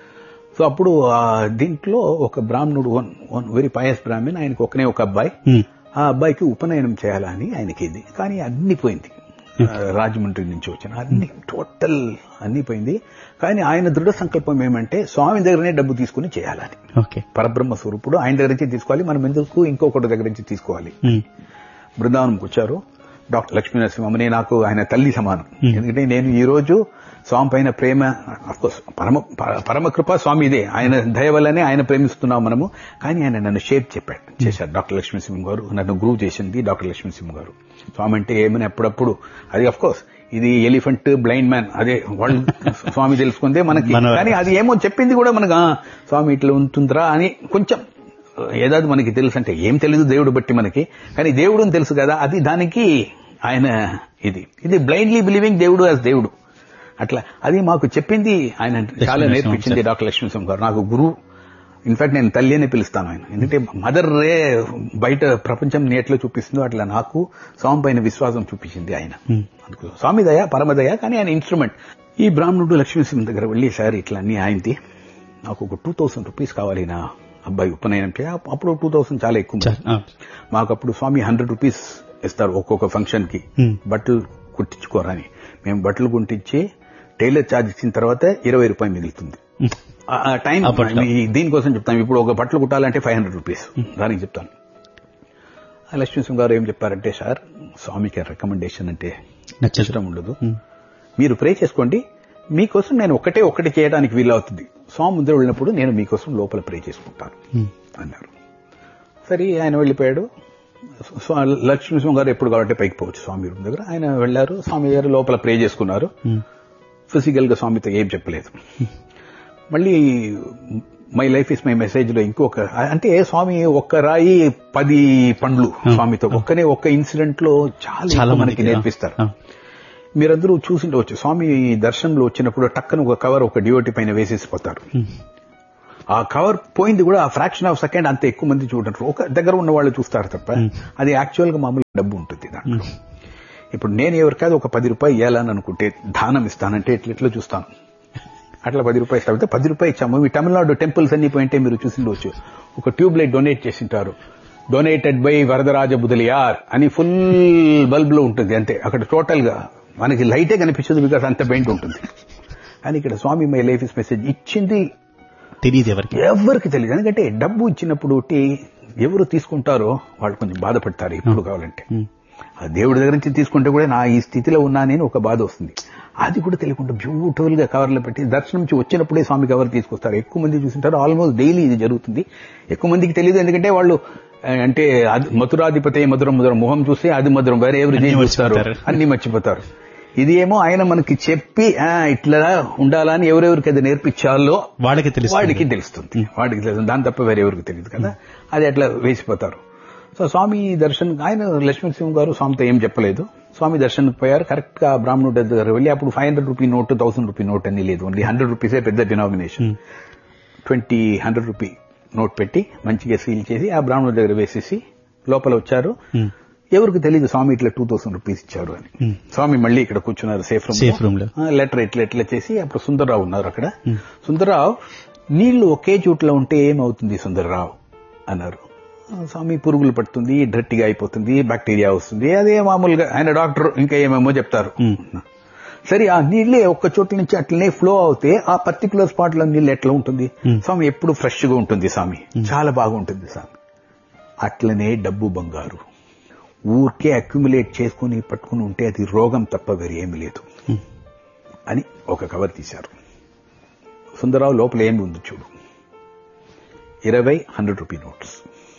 సో అప్పుడు ఆ దీంట్లో ఒక బ్రాహ్మణుడు one one very pious brahmin ఆయనకు ఒకనే ఒక అబ్బాయి ఉమ్. ఆ అబ్బాయికి ఉపనయనం చేయాలని ఆయనకి ఇది కానీ అన్ని పోయింది ఆ, రాజమండ్రి నుంచి వచ్చిన అన్ని టోటల్ అన్ని పోయింది కానీ ఆయన దృఢ సంకల్పం ఏమంటే స్వామి దగ్గరనే డబ్బు తీసుకుని చేయాలని ఓకే పరబ్రహ్మ స్వరూపుడు ఆయన దగ్గర నుంచి తీసుకోవాలి మనం ఎందుకు ఇంకొకటి దగ్గర నుంచి తీసుకోవాలి ఉమ్. బృందావనంకి వచ్చారు డాక్టర్ లక్ష్మీ నరసింహమని నాకు ఆయన తల్లి సమానం ఎందుకంటే నేను ఈ రోజు స్వామి పైన ప్రేమ అఫ్కోర్స్ పరమ ప- పరమ కృప స్వామి ఇదే ఆయన దయ వల్లనే ఆయన ప్రేమిస్తున్నాం మనము కానీ ఆయన నన్ను షేప్ చెప్పాడు చేశారు డాక్టర్ లక్ష్మీ సింహం గారు నన్ను గ్రూవ్ చేసింది డాక్టర్ లక్ష్మీ సింహం గారు స్వామి అంటే ఏమని అప్పుడప్పుడు అది అఫ్ కోర్స్ ఇది ఎలిఫెంట్ బ్లైండ్ మ్యాన్ అదే వాళ్ళు స్వామి తెలుసుకుందే మనకి మన- కానీ అది ఏమో చెప్పింది కూడా మనకు ఆ, స్వామి ఇట్లా ఉంటుందిరా అని కొంచెం ఏదాది మనకి తెలుసు అంటే ఏం తెలియదు దేవుడు బట్టి మనకి కానీ దేవుడు అని తెలుసు కదా అది దానికి ఆయన ఇది ఇది బ్లైండ్లీ బిలీవింగ్ దేవుడు యాజ్ దేవుడు అట్లా అది మాకు చెప్పింది ఆయన చాలా లక్ష్మీ నేర్పించింది నరసింహ డాక్టర్ లక్ష్మీసం గారు నాకు గురువు ఇన్ఫాక్ట్ నేను తల్లి అనే పిలుస్తాను ఆయన ఎందుకంటే మదర్ రే బయట ప్రపంచం ఎట్లా చూపిస్తుందో అట్లా నాకు స్వామి పైన విశ్వాసం చూపించింది ఆయన అందుకు స్వామి దయ పరమదయ కానీ ఆయన ఇన్స్ట్రుమెంట్ ఈ బ్రాహ్మణుడు లక్ష్మీసింహం దగ్గర వెళ్ళి సార్ ఇట్లా అన్ని అయింది నాకు ఒక టూ థౌసండ్ రూపీస్ కావాలి నా అబ్బాయి ఉపనయనం చేయ అప్పుడు టూ థౌసండ్ చాలా ఎక్కువ చా- ఆ. మాకు అప్పుడు స్వామి హండ్రెడ్ రూపీస్ ఇస్తారు ఒక్కొక్క ఫంక్షన్ కి Hmm. బట్టలు కుట్టించుకోరని మేము బట్టలు కుట్టించి టైలర్ ఛార్జ్ ఇచ్చిన తర్వాత ఇరవై రూపాయలు మిగులుతుంది ఉమ్. ఆ- ఆ టైం అప్పట్లో. ఈ దీనికోసం చెప్తాను ఇప్పుడు ఒక బట్టలు కుట్టాలంటే ఫైవ్ హండ్రెడ్ రూపీస్ దానికి చెప్తాను ఆ లక్ష్మీసింహ గారు ఏం చెప్పారంటే సార్ స్వామికి రికమెండేషన్ అంటే నచ్చదు. ఇష్టం ఉండదు ఉమ్. మీరు ప్రే చేసుకోండి మీకోసం నేను ఒకటే ఒకటి చేయడానికి వీలవుతుంది స్వామి ముందర వెళ్ళినప్పుడు నేను మీకోసం లోపల ప్రే చేసుకుంటాను ఉమ్. అన్నారు సరే ఆయన వెళ్ళిపోయాడు స్వా- లక్ష్మీసింహ గారు ఎప్పుడు కాబట్టి పైకి పోవచ్చు స్వామి రూమ్ దగ్గర ఆయన వెళ్ళారు స్వామి గారు లోపల ప్రే చేసుకున్నారు ఉమ్. ఫిజికల్ గా స్వామితో ఏం చెప్పలేదు మళ్ళీ my life is my message లో ఇంకొక అంటే స్వామి ఒక్క రాయి పది పండ్లు స్వామితో ఒక్కనే ఒక్క ఇన్సిడెంట్ లో చాలా చాలా ఎక్కువ మనకి మందికి నేర్పిస్తారు ఆ. మీరందరూ చూసిండవచ్చు స్వామి దర్శనంలో వచ్చినప్పుడు టక్కన ఒక కవర్ ఒక డివోటి పైన వేసేసిపోతారు ఆ కవర్ పోయింది కూడా ఆ ఫ్రాక్షన్ ఆఫ్ సెకండ్ అంత ఎక్కువ మంది చూడరు ఒక దగ్గర ఉన్న వాళ్ళు చూస్తారు తప్ప అది యాక్చువల్ గా మామూలు డబ్బు ఉంటుంది దాంట్లో ఇప్పుడు నేను ఎవరికాదు ఒక పది రూపాయలు ఇవ్వాలని అనుకుంటే దానం ఇస్తానంటే ఇట్లా ఇట్లా చూస్తాను అట్లా పది రూపాయలు ఇస్తామంటే పది రూపాయలు ఇచ్చాము ఈ తమిళనాడు టెంపుల్స్ అన్ని పోయింటే మీరు చూసిండవచ్చు ఒక ట్యూబ్ లైట్ డొనేట్ చేసింటారు డొనేటెడ్ బై వరదరాజ బుదలియార్ అని ఫుల్ బల్బ్ లో ఉంటుంది అంతే అక్కడ టోటల్ గా మనకి లైటే కనిపించదు బికాస్ అంత బెండ్ ఉంటుంది కానీ ఇక్కడ Swami my life is message ఇచ్చింది తెలియదు ఎవరికి ఎవరికి తెలియదు ఎందుకంటే డబ్బు ఇచ్చినప్పుడు టి ఎవరు తీసుకుంటారో వాళ్ళు కొంచెం బాధపడతారు ఎప్పుడు కావాలంటే ఆ దేవుడి దగ్గర నుంచి తీసుకుంటే కూడా నా ఈ స్థితిలో ఉన్నానని ఒక బాధ వస్తుంది అది కూడా తెలియకుండా బ్యూటిఫుల్ గా కవర్లో పెట్టి దర్శనం నుంచి వచ్చినప్పుడే స్వామి కవర్ తీసుకొస్తారు ఎక్కువ మంది చూసింటారు ఆల్మోస్ట్ డైలీ ఇది జరుగుతుంది ఎక్కువ మందికి తెలియదు ఎందుకంటే వాళ్ళు ఆ, అంటే అది మధురాధిపతి మధురం మధురం మొహం చూస్తే అది మధురం వేరే ఎవరు అన్ని చూస్తారు మర్చిపోతారు. అన్ని మర్చిపోతారు ఇది ఏమో ఆయన మనకి చెప్పి ఆ, ఇట్లా ఉండాలని ఎవరెవరికి అది నేర్పించాలో వాళ్ళకి తెలుస్తుంది. వాడికి తెలుస్తుంది వాడికి తెలుస్తుంది దాని తప్ప వేరే ఎవరికి తెలియదు కదా అది అట్లా వేసిపోతారు సో స్వామి దర్శన్ ఆయన లక్ష్మీసింహ గారు స్వామితో ఏం చెప్పలేదు స్వామి దర్శన్కి పోయారు కరెక్ట్ గా బ్రాహ్మణుడి దగ్గర వెళ్ళి అప్పుడు five hundred rupee note thousand rupee note అని లేదు ఓన్లీ హండ్రెడ్ రూపీసే పెద్ద denomination twenty hundred rupee note పెట్టి మంచిగా సీల్ చేసి ఆ బ్రాహ్మణుడి దగ్గర వేసేసి లోపల వచ్చారు ఎవరికి తెలియదు స్వామి ఇట్లా టూ థౌసండ్ రూపీస్ ఇచ్చారు అని స్వామి మళ్ళీ ఇక్కడ కూర్చున్నారు సేఫ్ రూమ్ Safe room లో. లెటర్ ఇట్లా ఇట్లా చేసి అప్పుడు సుందర్రావు ఉన్నారు అక్కడ సుందర్రావు నీళ్లు ఒకే చోట్ల ఉంటే ఏమవుతుంది సుందర్రావు అన్నారు ఆ, స్వామి పురుగులు పడుతుంది డర్టీగా అయిపోతుంది బ్యాక్టీరియా వస్తుంది అదే మామూలుగా ఆయన డాక్టర్ ఇంకా ఏమేమో చెప్తారు సరే ఆ నీళ్ళే ఒక్క చోట్ల నుంచి అట్లనే ఫ్లో అవుతే ఆ పర్టికులర్ స్పాట్ లో నీళ్ళు ఎట్లా ఉంటుంది స్వామి ఎప్పుడు ఫ్రెష్ గా ఉంటుంది స్వామి చాలా బాగుంటుంది స్వామి అట్లనే డబ్బు బంగారు ఊరికే అక్యుములేట్ చేసుకుని పట్టుకుని ఉంటే అది రోగం తప్ప వేరే ఏమీ లేదు అని ఒక కవర్ తీశారు సుందరరావు లోపల ఏమి ఉంది చూడు ఇరవై హండ్రెడ్ రూపీ నోట్స్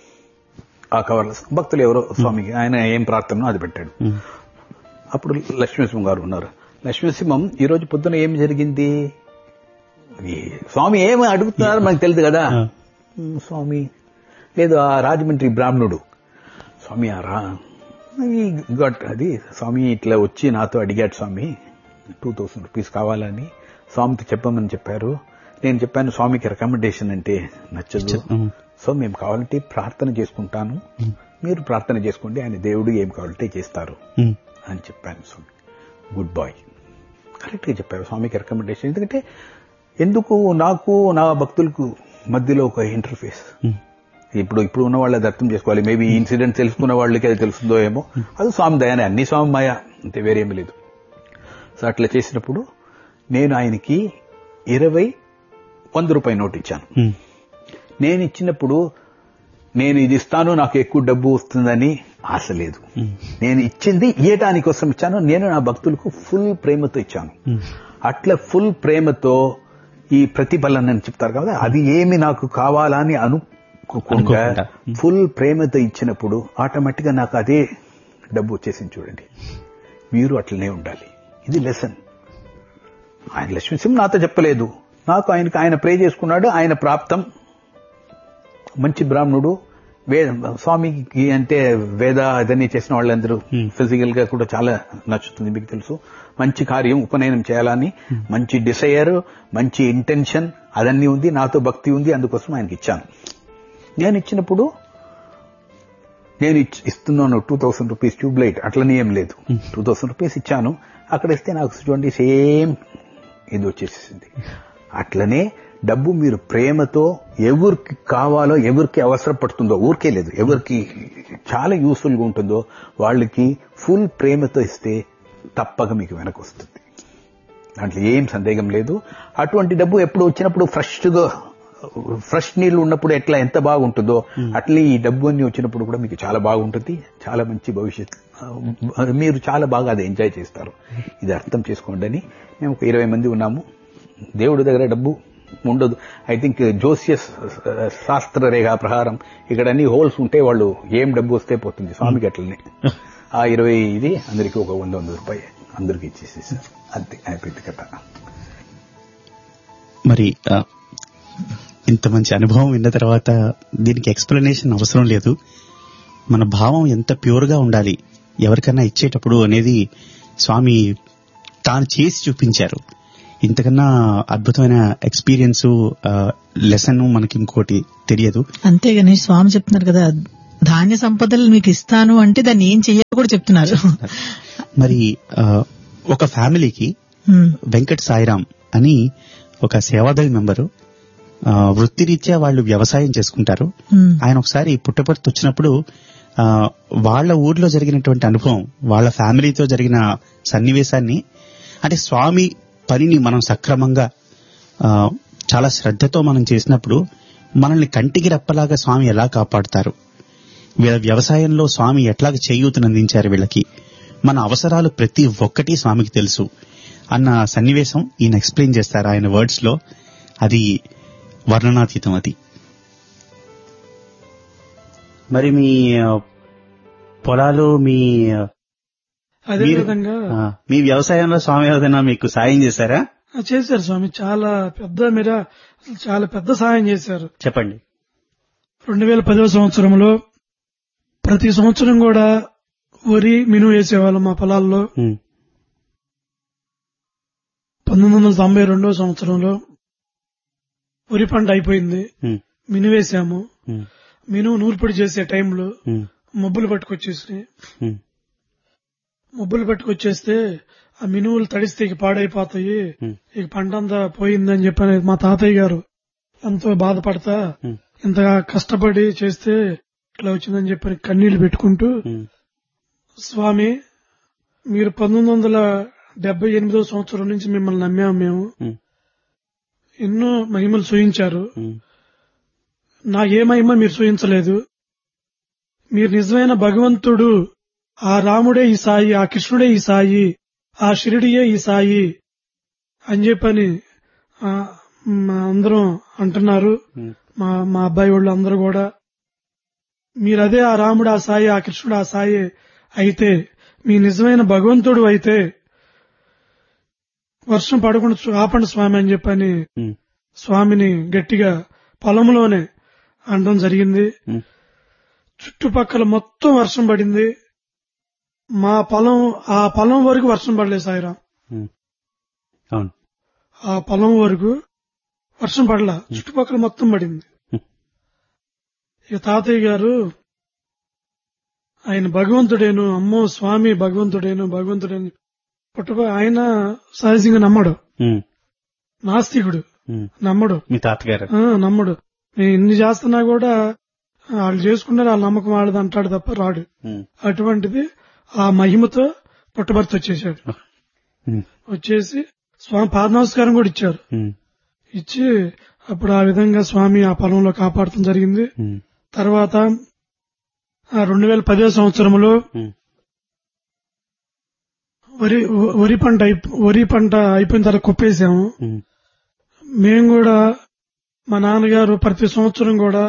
ఆ కవర్లో భక్తులు ఎవరో స్వామికి ఆయన ఏం ప్రార్థనో అది పెట్టాడు అప్పుడు లక్ష్మీసింహం గారు ఉన్నారు లక్ష్మీసింహం ఈ రోజు పొద్దున ఏం జరిగింది ఈ స్వామి ఏమి అడుగుతున్నారో మనకు తెలియదు కదా "ఉమ్, స్వామి లేదు ఆ రాజమండ్రి బ్రాహ్మణుడు స్వామి ఆ రా ఈ గట్ అది స్వామి ఇట్లా వచ్చి నాతో అడిగాడు స్వామి టూ థౌసండ్ రూపీస్ కావాలని స్వామితో చెప్పమని చెప్పారు నేను చెప్పాను స్వామికి రికమెండేషన్ అంటే నచ్చదు సో మేము కావాలంటే ప్రార్థన చేసుకుంటాను మీరు ప్రార్థన చేసుకోండి ఆయన దేవుడు ఏం కావాలంటే చేస్తారు ఉమ్, అని చెప్పాను స్వామి గుడ్ బాయ్ కరెక్ట్గా చెప్పారు స్వామికి రికమెండేషన్ ఎందుకంటే ఎందుకు నాకు నా భక్తులకు మధ్యలో ఒక ఇంటర్ఫేస్ ఉమ్, ఇప్పుడు ఇప్పుడు ఉన్న వాళ్ళది అర్థం చేసుకోవాలి మేబీ ఇన్సిడెంట్ తెలుసుకున్న వాళ్ళకి అది తెలుస్తుందో ఏమో అది స్వామి దయానే అన్ని స్వామి మాయ అంతే వేరేమీ లేదు సో అట్లా చేసినప్పుడు నేను ఆయనకి ఇరవై వంద రూపాయి నోట్ ఇచ్చాను ఉమ్, నేను ఇచ్చినప్పుడు నేను ఇది ఇస్తాను నాకు ఎక్కువ డబ్బు వస్తుందని ఆశ లేదు నేను ఇచ్చింది ఇయ్యటాని కోసం ఇచ్చాను నేను నా భక్తులకు ఫుల్ ప్రేమతో ఇచ్చాను అట్లా ఫుల్ ప్రేమతో ఈ ప్రతిఫలన అని చెప్తారు కదా అది ఏమి నాకు కావాలని అనుకోకుండా అనుకోకుండా. ఫుల్ ప్రేమతో ఇచ్చినప్పుడు ఆటోమేటిక్ గా నాకు అదే డబ్బు వచ్చేసింది చూడండి మీరు అట్లనే ఉండాలి ఇది లెసన్ ఆయన లక్ష్మీసింహ నాతో చెప్పలేదు నాకు ఆయనకు ఆయన ప్రే చేసుకున్నాడు ఆయన ప్రాప్తం మంచి బ్రాహ్మణుడు వే స్వామికి అంటే వేద అదన్నీ చేసిన వాళ్ళందరూ ఫిజికల్ గా కూడా చాలా నచ్చుతుంది మీకు తెలుసు మంచి కార్యం ఉపనయనం చేయాలని మంచి డిసైర్ మంచి ఇంటెన్షన్ అదన్నీ ఉంది నాతో భక్తి ఉంది అందుకోసం ఆయనకి ఇచ్చాను నేను ఇచ్చినప్పుడు నేను ఇచ్- ఇస్తున్నాను two thousand rupees tube light అట్లనే ఏం లేదు టూ థౌసండ్ రూపీస్ ఇచ్చాను అక్కడ ఇస్తే నాకు చూడండి సేమ్ ఇది వచ్చేసింది అట్లనే డబ్బు మీరు ప్రేమతో ఎవరికి కావాలో ఎవరికి అవసరపడుతుందో ఊరికే లేదు ఎవరికి చాలా యూస్ఫుల్ గా ఉంటుందో వాళ్ళకి ఫుల్ ప్రేమతో ఇస్తే తప్పక మీకు వెనక వస్తుంది దాంట్లో ఏం సందేహం లేదు అటువంటి డబ్బు ఎప్పుడు వచ్చినప్పుడు ఫ్రెష్ గా ఫ్రెష్ నీళ్లు ఉన్నప్పుడు ఎట్లా ఎంత బాగుంటుందో అట్లే ఈ డబ్బు అన్ని వచ్చినప్పుడు కూడా మీకు చాలా బాగుంటుంది చాలా మంచి భవిష్యత్ ఆ, మీరు చాలా బాగా అది ఎంజాయ్ చేస్తారు ఇది అర్థం చేసుకోండి అని మేము ఒక ఇరవై మంది ఉన్నాము దేవుడి దగ్గర డబ్బు ఉండదు ఐ థింక్ జోస్య శాస్త్ర రేఖ ప్రకారం ఇక్కడ అన్ని హోల్స్ ఉంటే వాళ్ళు ఏం డబ్బు వస్తే పోతుంది స్వామికి అట్లనే ఆ ఇరవై ఇది అందరికీ ఒక వంద వంద రూపాయి అందరికి ఇచ్చేసేసారు అంతే అయిపోయింది కథ మరి ఆ, ఇంత మంచి అనుభవం విన్న తర్వాత దీనికి ఎక్స్ప్లెనేషన్ అవసరం లేదు మన భావం ఎంత ప్యూర్ గా ఉండాలి ఎవరికన్నా ఇచ్చేటప్పుడు అనేది స్వామి తాను చేసి చూపించారు ఇంతకన్నా అద్భుతమైన ఎక్స్పీరియన్స్ లెసన్ మనకి ఇంకోటి తెలియదు అంతేగాని స్వామి చెప్తున్నారు కదా ధాన్య సంపదలు మీకు ఇస్తాను అంటే దాన్ని ఏం చెయ్యాలో కూడా చెప్తున్నారు మరి ఆ, ఒక ఫ్యామిలీకి ఉమ్, వెంకట్ సాయిరాం అని ఒక సేవాదళి మెంబరు ఆ, వృత్తిరీత్యా వాళ్ళు వ్యవసాయం చేసుకుంటారు ఉమ్, ఆయన ఒకసారి పుట్టపర్తి వచ్చినప్పుడు ఆ, వాళ్ళ ఊర్లో జరిగినటువంటి అనుభవం వాళ్ళ ఫ్యామిలీతో జరిగిన సన్నివేశాన్ని అంటే స్వామి పనిని మనం సక్రమంగా ఆ, చాలా శ్రద్ధతో మనం చేసినప్పుడు మనల్ని కంటికి రెప్పలాగా స్వామి ఎలా కాపాడుతారు వీళ్ళ వ్యవసాయంలో స్వామి ఎట్లాగ చేయూతనందించారు వీళ్ళకి మన అవసరాలు ప్రతి ఒక్కటి స్వామికి తెలుసు అన్న సన్నివేశం ఈయన ఎక్స్ప్లెయిన్ చేస్తారు ఆయన వర్డ్స్ లో అది వర్ణనాతీతం అది మరి మీ ఆ, పొలాలు మీ ఆ, అదే మీరు- విధంగా ఆ, మీ వ్యవసాయంలో స్వామి ఏదైనా మీకు సాయం చేశారా ఆ, చేశారు స్వామి చాలా పెద్ద మీరు చాలా పెద్ద సహాయం చేశారు చెప్పండి రెండు వేల పదవ సంవత్సరంలో ప్రతి సంవత్సరం కూడా వరి మినుము వేసేవాళ్ళం మా పొలాల్లో ఉమ్, పంతొమ్మిది వందల తొంభై రెండవ సంవత్సరంలో వరి పంట అయిపోయింది ఉమ్, మినుము వేసాము ఉమ్, మినుము నూర్పిడి చేసే టైంలో ఉమ్, మబ్బులు పట్టుకొచ్చేసినాయి ఉమ్, మబ్బులు పట్టుకొచ్చేస్తే ఆ మినువులు తడిస్తే ఇక పాడైపోతాయి ఉమ్, ఇక పంట అంతా పోయిందని చెప్పని మా తాతయ్య గారు ఎంతో బాధపడతా ఉమ్, ఇంతగా కష్టపడి చేస్తే ఇట్లా వచ్చిందని చెప్పని కన్నీళ్లు పెట్టుకుంటూ ఉమ్, స్వామి మీరు పంతొమ్మిది వందల డెబ్బై ఎనిమిదో సంవత్సరం నుంచి మిమ్మల్ని నమ్మాము మేము ఉమ్, ఎన్నో మహిమలు సూయించారు ఉమ్, నా ఏ మహిమ మీరు సూయించలేదు మీరు నిజమైన భగవంతుడు ఆ రాముడే ఈ సాయి ఆ కృష్ణుడే ఈ సాయి ఆ షిరిడియే ఈ సాయి అని చెప్పని ఆ, మా అందరం అంటున్నారు ఉమ్, మా మా అబ్బాయి వాళ్ళు అందరూ కూడా మీరు అదే ఆ రాముడు ఆ సాయి ఆ కృష్ణుడు ఆ సాయి అయితే మీ నిజమైన భగవంతుడు అయితే వర్షం పడకుండా చూ- ఆపండి స్వామి అని చెప్పని ఉమ్, స్వామిని గట్టిగా పొలంలోనే అనడం జరిగింది ఉమ్, చుట్టుపక్కల మొత్తం వర్షం పడింది మా పొలం ఆ పొలం వరకు వర్షం పడలేదు సాయిరాం ఉమ్. అవును ఆ పొలం వరకు వర్షం పడలా చుట్టుపక్కల మొత్తం పడింది ఉమ్, ఇక తాతయ్య గారు ఆయన భగవంతుడేను అమ్మో స్వామి భగవంతుడేను భగవంతుడేను పుట్టప ఆయన సహజంగా నమ్మడు ఉమ్, నాస్తికుడు ఉమ్. నమ్మడు మీ తాతగారు ఆ, నమ్మడు నేను ఇన్ని చేస్తున్నా కూడా వాళ్ళు చేసుకున్నారు వాళ్ళ నమ్మకం వాళ్ళది అంటాడు తప్ప రాడు ఉమ్, అటువంటిది ఆ మహిమతో పుట్టభర్త వచ్చేసాడు ఉమ్, వచ్చేసి స్వామి పాద నమస్కారం కూడా ఇచ్చారు ఉమ్, ఇచ్చి అప్పుడు ఆ విధంగా స్వామి ఆ పొలంలో కాపాడటం జరిగింది ఉమ్, తర్వాత రెండు వేల పదో సంవత్సరంలో ఉమ్, వరి వరి పంట అయిపో- వరి పంట అయిపోయిన తర్వాత కుప్పేసాము ఉమ్, మేము కూడా మా నాన్నగారు ప్రతి సంవత్సరం కూడా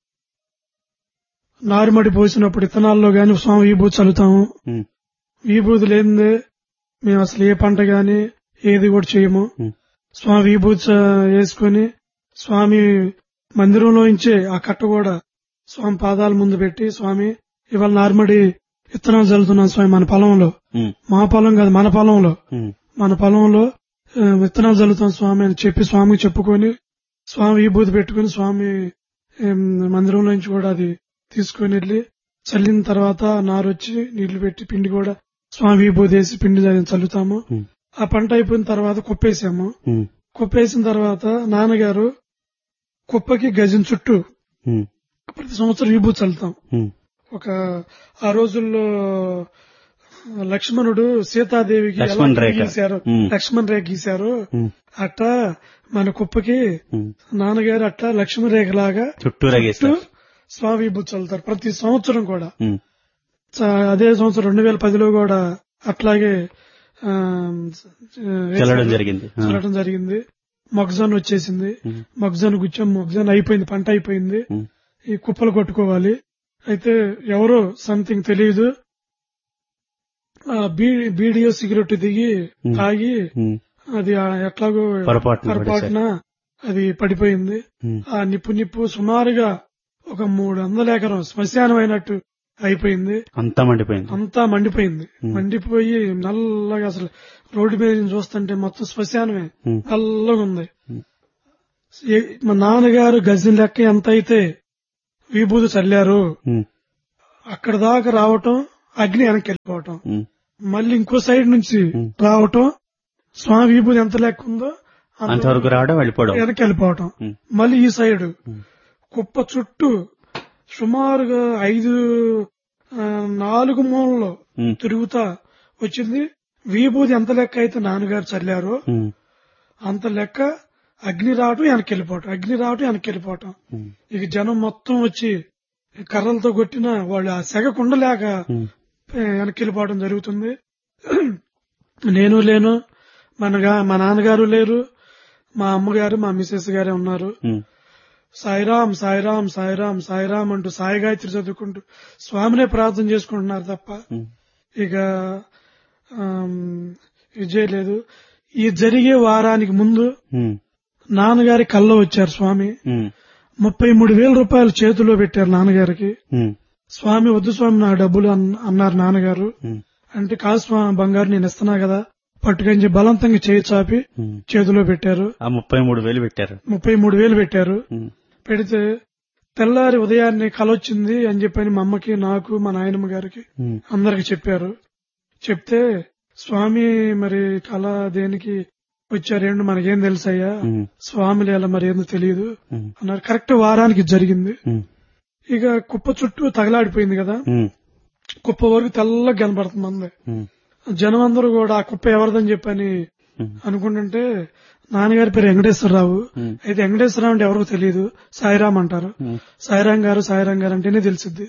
నారుమడి పోసినప్పుడు ఇత్తనాల్లో గాని స్వామి విభూతి చల్లుతాము ఉమ్, విభూతి లేనిదే మేము అసలు ఏ పంట గాని ఏది కూడా చేయము ఉమ్, స్వామి విభూతి చ- వేసుకుని స్వామి మందిరంలో నుంచే ఆ కట్ట కూడా స్వామి పాదాల ముందు పెట్టి స్వామి ఇవాళ నారుమడి విత్తనాలు చల్లుతున్నాం స్వామి మన పొలంలో ఉమ్, మా పొలం కాదు మన పొలంలో ఉమ్, మన పొలంలో ఆ, విత్తనాలు చల్లుతాం స్వామి అని చెప్పి స్వామికి చెప్పుకొని స్వామి విభూతి పెట్టుకుని స్వామి ఏం, మందిరంలో నుంచి కూడా అది తీసుకుని వెళ్ళి చల్లిన తర్వాత నారు వచ్చి నీళ్లు పెట్టి పిండి కూడా స్వామి విభూతి వేసి పిండి చల్లుతాము ఉమ్, ఆ పంట అయిపోయిన తర్వాత కుప్పేసాము ఉమ్, కుప్పేసిన తర్వాత నాన్నగారు కుప్పకి గజం చుట్టూ ఉమ్, ప్రతి సంవత్సరం విభూతి చల్లుతాం ఉమ్, ఒక ఆ రోజుల్లో లక్ష్మణుడు సీతాదేవికి ఎలా లక్ష్మణ్ రేఖ. గీశారు ఉమ్. లక్ష్మణ్ రేఖ గీశారు ఉమ్, అట్టా మన కుప్పకి ఉమ్. నాన్నగారు అట్లా లక్ష్మణ్ రేఖ లాగా చుట్టూరా గీస్తారు స్వామి విభూతి చల్లుతారు ప్రతి సంవత్సరం కూడా ఉమ్, చ- అదే సంవత్సరం రెండు వేల పదిలో కూడా అట్లాగే ఆ, చల్లడం జరిగింది ఆ. చల్లడం జరిగింది మొగ్జాన్ వచ్చేసింది ఉమ్, మొగ్జాన్ గుచ్చాం మొగ్జాన్ అయిపోయింది పంట అయిపోయింది ఉమ్, ఈ కుప్పలు కొట్టుకోవాలి అయితే ఎవరో సంథింగ్ తెలియదు ఆ బీ- బీడియో సిగరెట్ దిగి ఉమ్. తాగి ఉమ్, అది ఆ ఎట్లాగో పొరపాటున పొరపాటున అది పడిపోయింది ఉమ్, ఆ నిప్పు నిప్పు సుమారుగా ఒక మూడు వందల ఎకరం శ్మశానం అయినట్టు అయిపోయింది అంతా మండిపోయింది అంతా మండిపోయింది ఉమ్. మండిపోయి నల్లగా అసలు రోడ్డు మీద నుంచి చూస్తుంటే మొత్తం శ్మశానమే ఉమ్, నల్లగా ఉంది ఉమ్. ఏ- మా నాన్నగారు గజం లెక్క ఎంత అయితే విభూతి చల్లారు ఉమ్, అక్కడ దాకా రావటం అగ్ని వెనక్కి వెళ్ళిపోవటం ఉమ్, మళ్ళీ ఇంకో సైడ్ నుంచి ఉమ్. రావటం స్వామి విభూతి ఎంత లెక్క ఉందో అంత అంతవరకు రావడం వెళ్ళిపోవడం వెనక్కి వెళ్ళిపోవటం ఉమ్, మళ్ళీ ఈ సైడ్ ఉమ్, కుప్ప చుట్టూ సుమారుగా ఐదు ఆ, నాలుగు మూలలో ఉమ్, తిరుగుతా వచ్చింది విభూతి ఎంత లెక్క అయితే నాన్నగారు చల్లారో ఉమ్, అంత లెక్క అగ్ని రావటం వెనక్కి వెళ్ళిపోవటం అగ్ని రావటం వెనక్కి వెళ్ళిపోవటం ఉమ్, ఇక జనం మొత్తం వచ్చి కర్రలతో కొట్టిన వాళ్ళు ఆ సెగ కుండలేక ఉమ్, వెనక్కి వెళ్ళిపోవడం జరుగుతుంది నేను లేను మనగా మా నాన్నగారు లేరు మా అమ్మగారు మా మిసెస్ గారే ఉన్నారు ఉమ్, సాయిరాం సాయిరాం సాయిరాం సాయిరాం అంటూ సాయి గాయత్రి చదువుకుంటూ స్వామినే ప్రార్థన చేసుకుంటున్నారు తప్ప ఉమ్, ఇక ఆమ్, ఇది చేయలేదు ఈ జరిగే వారానికి ముందు ఉమ్, నాన్నగారి కల్లో వచ్చారు స్వామి ఉమ్, ముప్పై మూడు వేల రూపాయలు చేతిలో పెట్టారు నాన్నగారికి ఉమ్, స్వామి వద్దు స్వామి నా డబ్బులు అన్- అన్నారు నాన్నగారు ఉమ్, అంటే కాదు స్వామి బంగారు నేను ఇస్తున్నా కదా పట్టుకొని చెప్పి బలవంతంగా చేయి చాపి ఉమ్. చేతిలో పెట్టారు ఆ ముప్పై మూడు వేలు పెట్టారు ముప్పై మూడు వేలు పెట్టారు ఉమ్, పెడితే తెల్లారి ఉదయాన్నే కలొచ్చింది అని చెప్పని మా అమ్మకి నాకు మా నాయనమ్మ గారికి ఉమ్, అందరికి చెప్పారు చెప్తే స్వామి మరి కళ దేనికి వచ్చారేంటి మనకేం తెలుసయ్యా ఉమ్, స్వామి లేల మరి ఏందో తెలియదు ఉమ్, అన్నారు కరెక్ట్ వారానికి జరిగింది ఉమ్, ఇక కుప్ప చుట్టూ తగలాడిపోయింది కదా ఉమ్, కుప్ప వరకు తెల్లగా కనబడుతుంది మంది ఉమ్, జనం అందరూ కూడా ఆ కుప్ప ఎవరిదని చెప్పని అనుకుంటుంటే నాన్నగారి పేరు వెంకటేశ్వరరావు అయితే వెంకటేశ్వరరావు అంటే ఎవరో తెలియదు సాయిరామ్ అంటారు సాయిరాం గారు సాయిరాం గారు అంటేనే తెలిసిద్ది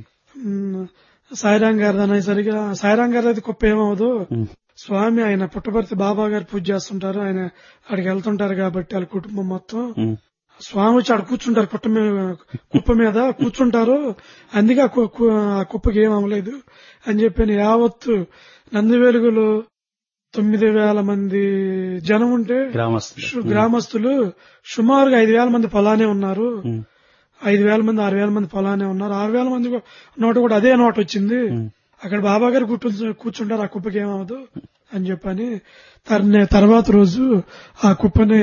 మ్, సాయిరాం గారు అనేసరిగా సాయిరాం గారు అది కుప్ప ఏమవదు స్వామి ఆయన పుట్టపర్తి బాబా గారు పూజ చేస్తుంటారు ఆయన అక్కడికి వెళ్తుంటారు కాబట్టి వాళ్ళ కుటుంబం మొత్తం స్వామి వచ్చి ఆడ కూర్చుంటారు కుట్ట మీద కుప్ప మీద కూర్చుంటారు అందుకే ఆ కు- కు- ఆ కుప్పకి ఏం అవ్వలేదు అని చెప్పి యావత్తు నంది వెలుగులో తొమ్మిది వేల మంది జనం ఉంటే గ్రామస్తులు సు- గ్రామస్తులు సుమారుగా ఐదు వేల మంది పొలానే ఉన్నారు ఐదు వేల మంది ఆరు వేల మంది పొలానే ఉన్నారు ఆరు వేల మంది కూ- నోట కూడా అదే నోట్ వచ్చింది అక్కడ బాబా గారు కూర్చు కూర్చుంటారు ఆ కుప్పకి ఏమవదు అని చెప్పని తర్నే తర్వాత రోజు ఆ కుప్పని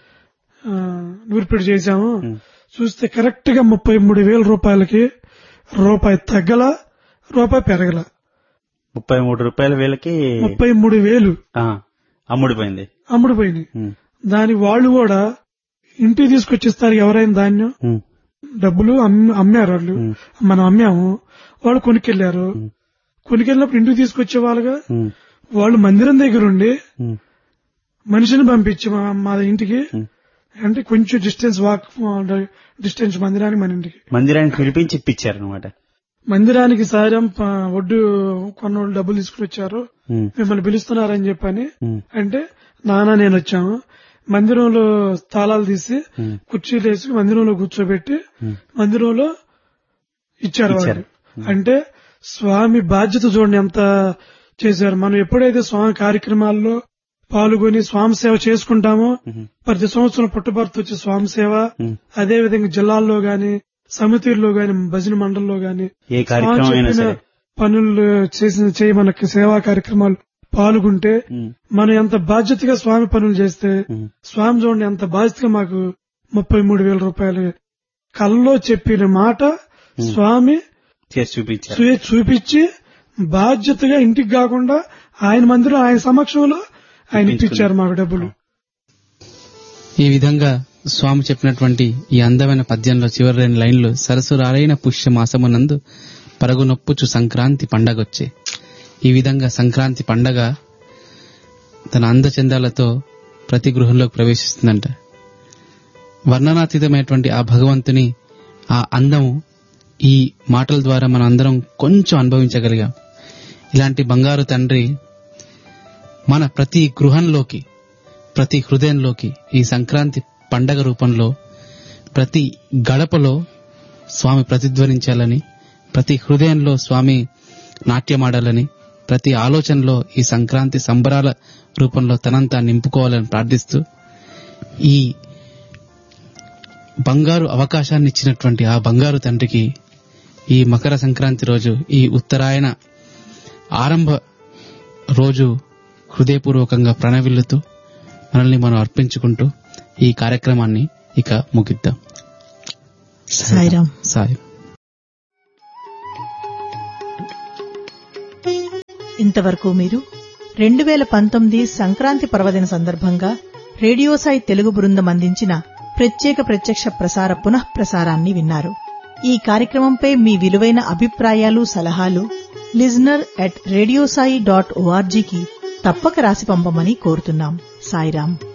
ఆ, నూర్పిడి చేశాము చూస్తే కరెక్ట్ గా ముప్పై మూడు వేల రూపాయలకి రూపాయి తగ్గల రూపాయి పెరగల ముప్పై మూడు రూపాయల వేలకి ముప్పై మూడు వేలు ఆ, అమ్ముడిపోయింది అమ్ముడుపోయినాయి ఉమ్, దాని వాళ్ళు కూడా ఇంటికి తీసుకొచ్చిస్తారు ఎవరైనా ధాన్యం ఉమ్, డబ్బులు అమ్మి- అమ్మారు వాళ్ళు మనం అమ్మాము వాళ్ళు కొనుక్కెళ్లారు కొనుక్కెళ్ళినప్పుడు ఇంటికి తీసుకొచ్చే వాళ్ళుగా ఉమ్, వాళ్ళు మందిరం దగ్గర ఉండి ఉమ్, మనిషిని పంపించి మా మా ఇంటికి అంటే కొంచెం డిస్టెన్స్ వాక్ డిస్టెన్స్ మందిరానికి మన ఇంటికి మందిరాన్ని పిలిపించి ఇప్పించారు అనమాట మందిరానికి సాయం ప- ఒడ్డు కొన్నోళ్ళు డబ్బులు తీసుకుని వచ్చారు మిమ్మల్ని పిలుస్తున్నారని చెప్పని అంటే నాన్న నేను వచ్చాము మందిరంలో తాళాలు తీసి కుర్చీలు వేసి మందిరంలో కూర్చోబెట్టి మందిరంలో ఇచ్చారు వాళ్ళు అంటే స్వామి బాధ్యత చూడండి ఎంత చేశారు మనం ఎప్పుడైతే స్వామి కార్యక్రమాల్లో పాల్గొని స్వామి సేవ చేసుకుంటామో ప్రతి సంవత్సరం పుట్టపర్తి వచ్చి స్వామి సేవ అదే విధంగా జిల్లాల్లో గాని సమితిల్లో గాని భజన మండల్లో గాని ఏ కార్యక్రమం అయినా చెప్పిన సరే పనులు చేసిన చేయ మనకి సేవా కార్యక్రమాలు పాల్గొంటే మనం ఎంత బాధ్యతగా స్వామి పనులు చేస్తే స్వామి చూడండి ఎంత బాధ్యతగా మాకు ముప్పై మూడు వేల రూపాయలు కల్లో చెప్పిన మాట స్వామి చేసి చూపించారు చూ- చూపించి బాధ్యతగా ఇంటికి కాకుండా ఆయన మందిరం ఆయన సమక్షంలో ఆయన ఇప్పించారు మాకు డబ్బులు ఈ విధంగా స్వామి చెప్పినటువంటి ఈ అందమైన పద్యంలో చివరి రెండు లైన్లు సరసురాలైన పుష్య మాసమునందు పరగు నొప్పుచు సంక్రాంతి పండగొచ్చే ఈ విధంగా సంక్రాంతి పండగ తన అందచందాలతో ప్రతి గృహంలోకి ప్రవేశిస్తుందంట వర్ణనాతీతమైనటువంటి ఆ భగవంతుని ఆ అందము ఈ మాటల ద్వారా మనం అందరం కొంచెం అనుభవించగలిగాం ఇలాంటి బంగారు తండ్రి మన ప్రతి గృహంలోకి ప్రతి హృదయంలోకి ఈ సంక్రాంతి పండగ రూపంలో ప్రతి గడపలో స్వామి ప్రతిధ్వనించాలని ప్రతి హృదయంలో స్వామి నాట్యమాడాలని ప్రతి ఆలోచనలో ఈ సంక్రాంతి సంబరాల రూపంలో తనంతా నింపుకోవాలని ప్రార్థిస్తూ ఈ బంగారు అవకాశాన్ని ఇచ్చినటువంటి ఆ బంగారు తండ్రికి ఈ మకర సంక్రాంతి రోజు ఈ ఉత్తరాయణ ఆరంభ రోజు హృదయపూర్వకంగా ప్రణవిల్లుతూ మనల్ని మనం అర్పించుకుంటూ ఈ కార్యక్రమాన్ని ఇక ముగిద్దాం సాయిరాం సాయి ఇంతవరకు మీరు రెండు వేల పంతొమ్మిది సంక్రాంతి పర్వదిన సందర్భంగా రేడియో సాయి తెలుగు బృందం అందించిన ప్రత్యేక ప్రత్యక్ష ప్రసార పునః ప్రసారాన్ని విన్నారు ఈ కార్యక్రమంపై మీ విలువైన అభిప్రాయాలు సలహాలు లిజనర్ అట్ రేడియోసాయి డాట్ ఓఆర్జీకి తప్పక రాసి పంపమని కోరుతున్నాం సాయిరాం